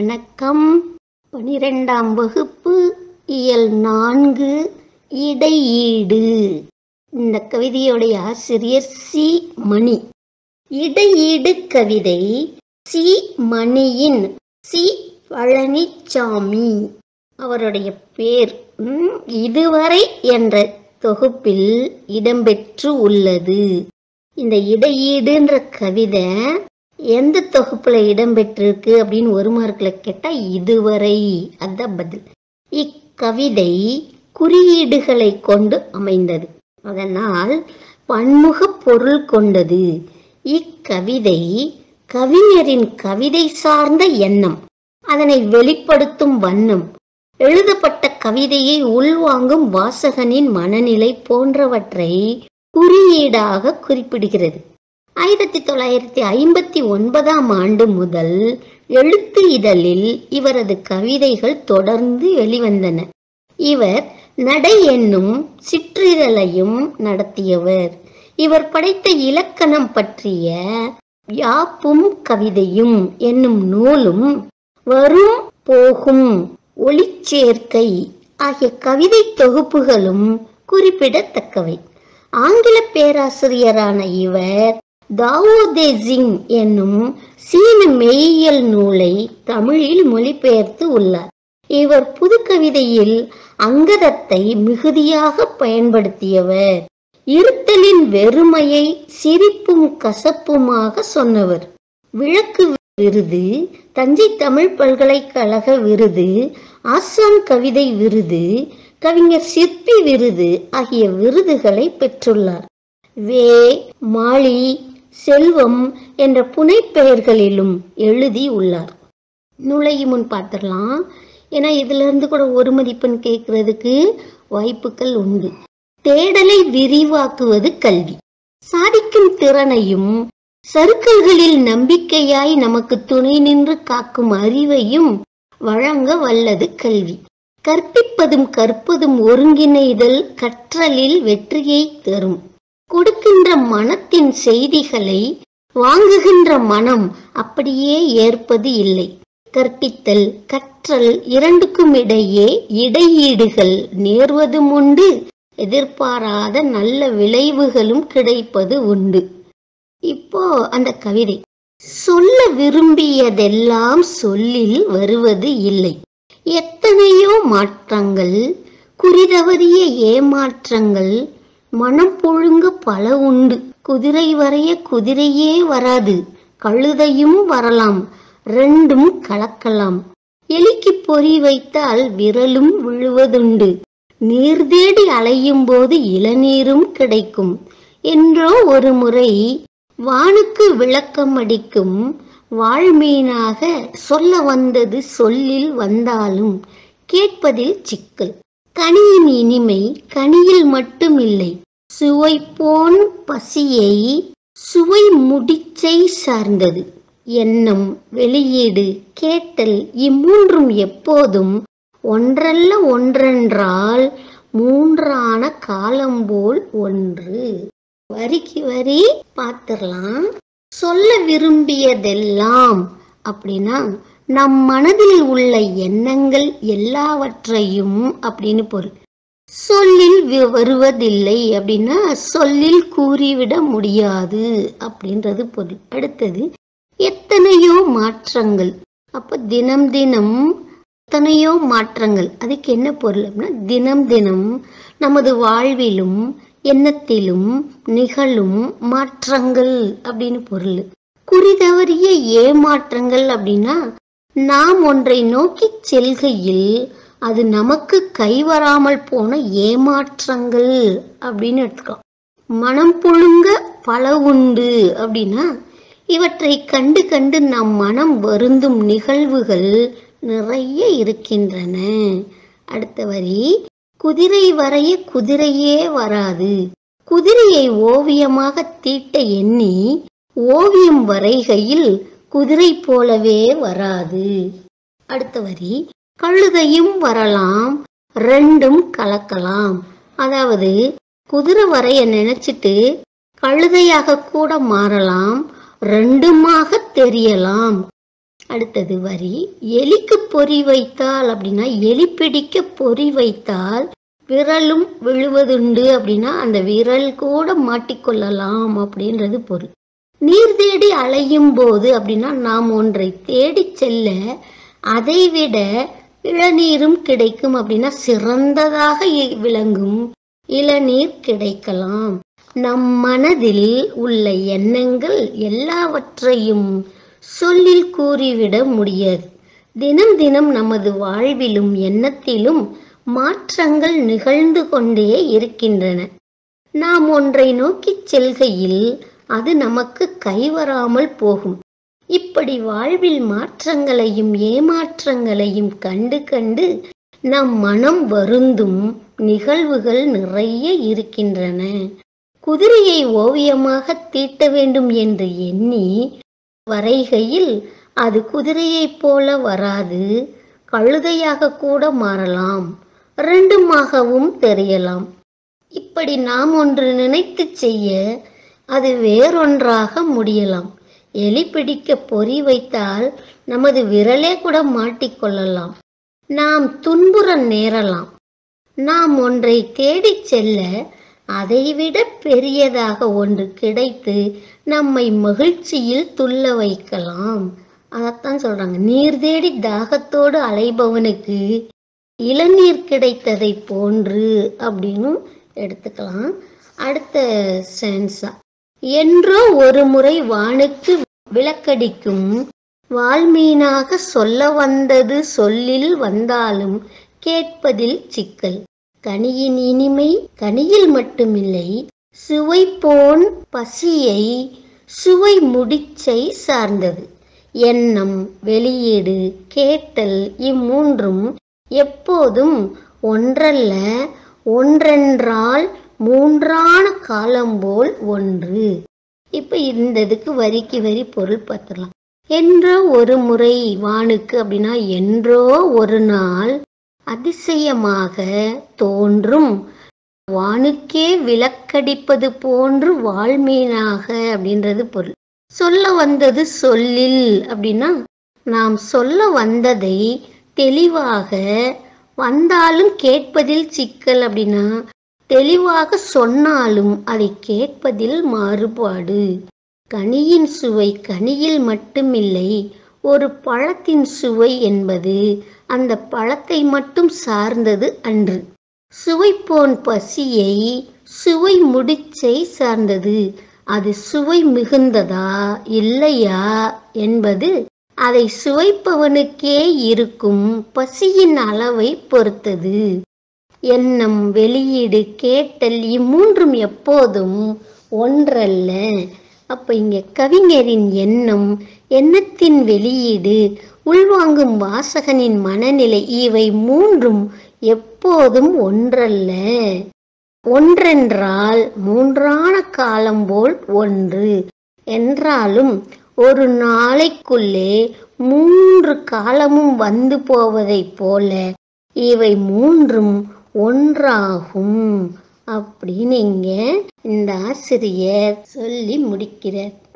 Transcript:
வணக்கம் பனிரெண்டாம் வகுப்பு இயல் நான்கு இடையீடு இந்த கவிதையுடைய ஆசிரியர் சி மணி இடையீடு கவிதை சி மணியின் சி பழனிச்சாமி அவருடைய பேர் ம், இதுவரை என்ற தொகுப்பில் இடம்பெற்று உள்ளது இந்த இடையீடுன்ற கவிதை எந்த தொகுப்புல இடம்பெற்றிருக்கு அப்படின்னு ஒரு மார்க்ல கேட்டா இதுவரை அதான் பதில் இக்கவிதை குறியீடுகளை கொண்டு அமைந்தது அதனால் பன்முக பொருள் கொண்டது இக்கவிதை கவிஞரின் கவிதை சார்ந்த எண்ணம் அதனை வெளிப்படுத்தும் வண்ணம் எழுதப்பட்ட கவிதையை உள்வாங்கும் வாசகனின் மனநிலை போன்றவற்றை குறியீடாக குறிப்பிடுகிறது ஆயிரத்தி தொள்ளாயிரத்தி ஐம்பத்தி ஒன்பதாம் ஆண்டு முதல் எழுத்து இதழில் இவரது கவிதைகள் தொடர்ந்து வெளிவந்தன இவர் நடை என்னும் சிற்றிதழையும் நடத்தியவர் இவர் படைத்த இலக்கணம் பற்றிய யாப்பும் கவிதையும் என்னும் நூலும் வரும் போகும் ஒளிச்சேர்க்கை ஆகிய கவிதை தொகுப்புகளும் குறிப்பிடத்தக்கவை ஆங்கில பேராசிரியரான இவர் தாவோதேசிங் என்னும் சீன மெய்யியல் நூலை தமிழில் மொழிபெயர்த்து உள்ளார் இவர் புதுக்கவிதையில் அங்கதத்தை மிகுதியாக பயன்படுத்தியவர் இருத்தலின் வெறுமையை சிரிப்பும் கசப்புமாக சொன்னவர் விளக்கு விருது தஞ்சை தமிழ் பல்கலைக்கழக விருது ஆசான் கவிதை விருது கவிஞர் சிற்பி விருது ஆகிய விருதுகளை பெற்றுள்ளார் வே மாளி செல்வம் என்ற புனைப்பெயர்களிலும் எழுதி உள்ளார் நுழையும் முன் பார்த்துடலாம் ஏன்னா இதுல இருந்து கூட ஒரு மதிப்பெண் கேட்கறதுக்கு வாய்ப்புகள் உண்டு தேடலை விரிவாக்குவது கல்வி சாதிக்கும் திறனையும் சறுக்கல்களில் நம்பிக்கையாய் நமக்கு துணை நின்று காக்கும் அறிவையும் வழங்க வல்லது கல்வி கற்பிப்பதும் கற்பதும் ஒருங்கிணைதல் கற்றலில் வெற்றியை தரும் கொடுக்கின்ற மனத்தின் செய்திகளை வாங்குகின்ற மனம் அப்படியே ஏற்பது இல்லை கற்பித்தல் கற்றல் இரண்டுக்கும் இடையே இடையீடுகள் நேர்வதும் உண்டு எதிர்பாராத நல்ல விளைவுகளும் கிடைப்பது உண்டு இப்போ அந்த கவிதை சொல்ல விரும்பியதெல்லாம் சொல்லில் வருவது இல்லை எத்தனையோ மாற்றங்கள் குறிதவறிய ஏமாற்றங்கள் மனம் புழுங்க பல உண்டு குதிரை வரைய குதிரையே வராது கழுதையும் வரலாம் ரெண்டும் கலக்கலாம் எலிக்கு பொறி வைத்தால் விரலும் விழுவதுண்டு நீர் தேடி அலையும் போது இளநீரும் கிடைக்கும் என்றோ ஒரு முறை வானுக்கு விளக்கம் அடிக்கும் வாழ்மீனாக சொல்ல வந்தது சொல்லில் வந்தாலும் கேட்பதில் சிக்கல் கனியின் இனிமை கனியில் மட்டுமில்லை சுவை போன் பசியை சுவை முடிச்சை சார்ந்தது எண்ணம் வெளியீடு கேட்டல் இம்மூன்றும் எப்போதும் ஒன்றல்ல ஒன்றென்றால் மூன்றான காலம் போல் ஒன்று வரிக்கு வரி பார்த்துடலாம் சொல்ல விரும்பியதெல்லாம் அப்படின்னா நம் மனதில் உள்ள எண்ணங்கள் எல்லாவற்றையும் அப்படின்னு பொருள் சொல்லில் வி- வருவதில்லை அப்படின்னா சொல்லில் கூறிவிட முடியாது அப்படின்றது பொருள் அடுத்தது எத்தனையோ மாற்றங்கள் அப்ப தினம் தினம் எத்தனையோ மாற்றங்கள் அதுக்கு என்ன பொருள் அப்படின்னா தினம் தினம் நமது வாழ்விலும் எண்ணத்திலும் நிகழும் மாற்றங்கள் அப்படின்னு பொருள் குறிதவறிய ஏமாற்றங்கள் அப்படின்னா நாம் ஒன்றை நோக்கி செல்கையில் அது நமக்கு கைவராமல் போன ஏமாற்றங்கள் அப்படின்னு எடுத்துக்கலாம் மனம் புழுங்க பல உண்டு அப்படின்னா இவற்றை கண்டு கண்டு நம் மனம் வருந்தும் நிகழ்வுகள் நிறைய இருக்கின்றன அடுத்த வரி குதிரை வரைய குதிரையே வராது குதிரையை ஓவியமாக தீட்ட எண்ணி ஓவியம் வரைகையில் குதிரை போலவே வராது அடுத்த வரி கழுதையும் வரலாம் ரெண்டும் கலக்கலாம் அதாவது குதிரை வரைய நினைச்சிட்டு கழுதையாக கூட மாறலாம் ரெண்டுமாக தெரியலாம் அடுத்தது வரி எலிக்கு பொறி வைத்தால் அப்படின்னா எலி பிடிக்க பொறி வைத்தால் விரலும் விழுவதுண்டு அப்படின்னா அந்த விரல் கூட மாட்டிக்கொள்ளலாம் அப்படின்றது பொருள் நீர் தேடி அலையும் போது அப்படின்னா நாம் ஒன்றை தேடி செல்ல அதைவிட இளநீரும் கிடைக்கும் அப்படின்னா சிறந்ததாக இ- விளங்கும் இளநீர் கிடைக்கலாம் நம் மனதில் உள்ள எண்ணங்கள் எல்லாவற்றையும் சொல்லில் கூறிவிட முடியாது தினம் தினம் நமது வாழ்விலும் எண்ணத்திலும் மாற்றங்கள் நிகழ்ந்து கொண்டே இருக்கின்றன நாம் ஒன்றை நோக்கிச் செல்கையில் அது நமக்கு கைவராமல் போகும் இப்படி வாழ்வில் மாற்றங்களையும் ஏமாற்றங்களையும் கண்டு கண்டு நம் மனம் வருந்தும் நிகழ்வுகள் நிறைய இருக்கின்றன குதிரையை ஓவியமாக தீட்ட வேண்டும் என்று எண்ணி வரைகையில் அது குதிரையைப் போல வராது கழுதையாக கூட மாறலாம் ரெண்டுமாகவும் தெரியலாம் இப்படி நாம் ஒன்று நினைத்து செய்ய அது வேறொன்றாக முடியலாம் எலி பிடிக்க பொறி வைத்தால் நமது விரலே கூட மாட்டிக்கொள்ளலாம் நாம் துன்புற நேரலாம் நாம் ஒன்றை தேடிச் செல்ல அதைவிட பெரியதாக ஒன்று கிடைத்து நம்மை மகிழ்ச்சியில் துள்ள வைக்கலாம் அதைத்தான் சொல்றாங்க நீர் தேடி தாகத்தோடு அலைபவனுக்கு இளநீர் கிடைத்ததை போன்று அப்படின்னு எடுத்துக்கலாம் அடுத்த சென்ஸா என்றோ ஒரு முறை வானுக்கு விளக்கடிக்கும் வால்மீனாக சொல்ல வந்தது சொல்லில் வந்தாலும் கேட்பதில் சிக்கல் கனியின் இனிமை கனியில் மட்டுமில்லை சுவை போன் பசியை சுவை முடிச்சை சார்ந்தது எண்ணம் வெளியீடு கேட்டல் இம்மூன்றும் எப்போதும் ஒன்றல்ல ஒன்றென்றால் மூன்றான காலம் போல் ஒன்று இப்ப இந்த இதுக்கு வரிக்கு வரி பொருள் பார்த்துடலாம் என்றோ ஒரு முறை வானுக்கு அப்படின்னா என்றோ ஒரு நாள் அதிசயமாக தோன்றும் வானுக்கே விளக்கடிப்பது போன்று வால்மீனாக அப்படின்றது பொருள் சொல்ல வந்தது சொல்லில் அப்படின்னா நாம் சொல்ல வந்ததை தெளிவாக வந்தாலும் கேட்பதில் சிக்கல் அப்படின்னா தெளிவாக சொன்னாலும் அதை கேட்பதில் மாறுபாடு கனியின் சுவை கனியில் மட்டுமில்லை ஒரு பழத்தின் சுவை என்பது அந்த பழத்தை மட்டும் சார்ந்தது அன்று சுவை போன் பசியை சுவை முடிச்சை சார்ந்தது அது சுவை மிகுந்ததா இல்லையா என்பது அதை சுவைப்பவனுக்கே இருக்கும் பசியின் அளவை பொறுத்தது எண்ணம் வெளியீடு கேட்டல் இம்மூன்றும் எப்போதும் ஒன்றல்ல அப்ப இங்க கவிஞரின் எண்ணம் எண்ணத்தின் வெளியீடு உள்வாங்கும் வாசகனின் மனநிலை இவை மூன்றும் எப்போதும் ஒன்றல்ல ஒன்றென்றால் மூன்றான காலம் போல் ஒன்று என்றாலும் ஒரு நாளைக்குள்ளே மூன்று காலமும் வந்து போவதைப் போல இவை மூன்றும் ஒன்றாகும் அப்படின்னு இங்க இந்த ஆசிரியர் சொல்லி முடிக்கிறார்